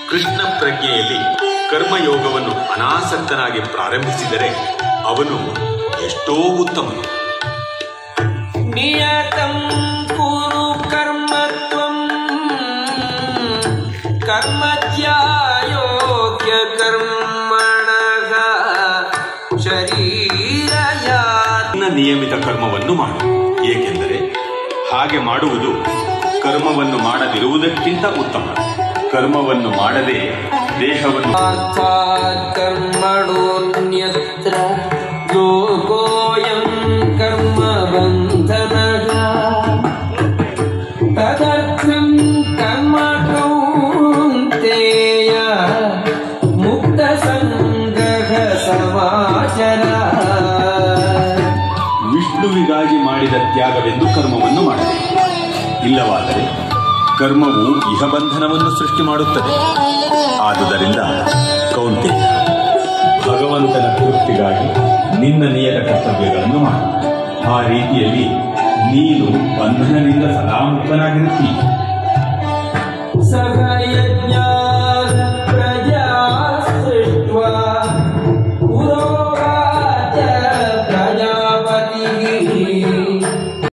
ಕೃಷ್ಣ ಪ್ರಜ್ಞೆಯಲ್ಲಿ ಕರ್ಮಯೋಗವನ್ನು ಅನಾಸಕ್ತನಾಗಿ ಪ್ರಾರಂಭಿಸಿದರೆ ಅವನು ಎಷ್ಟೋ ಉತ್ತಮನು ನಿಯತಂ ಕುರು ಕರ್ಮ ತ್ವಂ ಕರ್ಮಜ್ಯಾಯೋಗ್ಯ ಕರ್ಮಣಃ ಶರೀರಯಾ ನಿನ್ನ ನಿಯಮಿತ ಕರ್ಮವನ್ನು ಮಾಡು ಏಕೆಂದರೆ ಹಾಗೆ ಮಾಡುವುದು ಕರ್ಮವನ್ನು ಮಾಡದಿರುವುದಕ್ಕಿಂತ ಉತ್ತಮ ಕರ್ಮವನ್ನು ಮಾಡದೆ ದೇಹವನ್ನು ಅರ್ಥಾತ್ ಕರ್ಮಣೋನ್ಯತ್ರ ಲೋಕೋಯಂ ಕರ್ಮ ಬಂಧನಃ ತದರ್ಥಂ ಕರ್ಮ ಕೌಂತೆಯ ಮುಕ್ತ ಸಂಗ್ರಹ ಸಮಾಚರ ವಿಷ್ಣುವಿಗಾಗಿ ಮಾಡಿದ ತ್ಯಾಗವೆಂದು ಕರ್ಮವನ್ನು ಮಾಡಬೇಕು ಇಲ್ಲವಾದರೆ ಕರ್ಮವು ಇಹಬಂಧನವನ್ನು ಸೃಷ್ಟಿ ಮಾಡುತ್ತದೆ ಆದುದರಿಂದ ಕೌಂತೆ ಭಗವಂತನ ತೃಪ್ತಿಗಾಗಿ ನಿನ್ನ ನಿಯತ ಕರ್ತವ್ಯಗಳನ್ನು ಮಾಡು ಆ ರೀತಿಯಲ್ಲಿ ನೀನು ಬಂಧನದಿಂದ ಸದಾ ಮುಕ್ತನಾಗಿರುತ್ತೀಯ ಸಹ ಯಜ್ಞ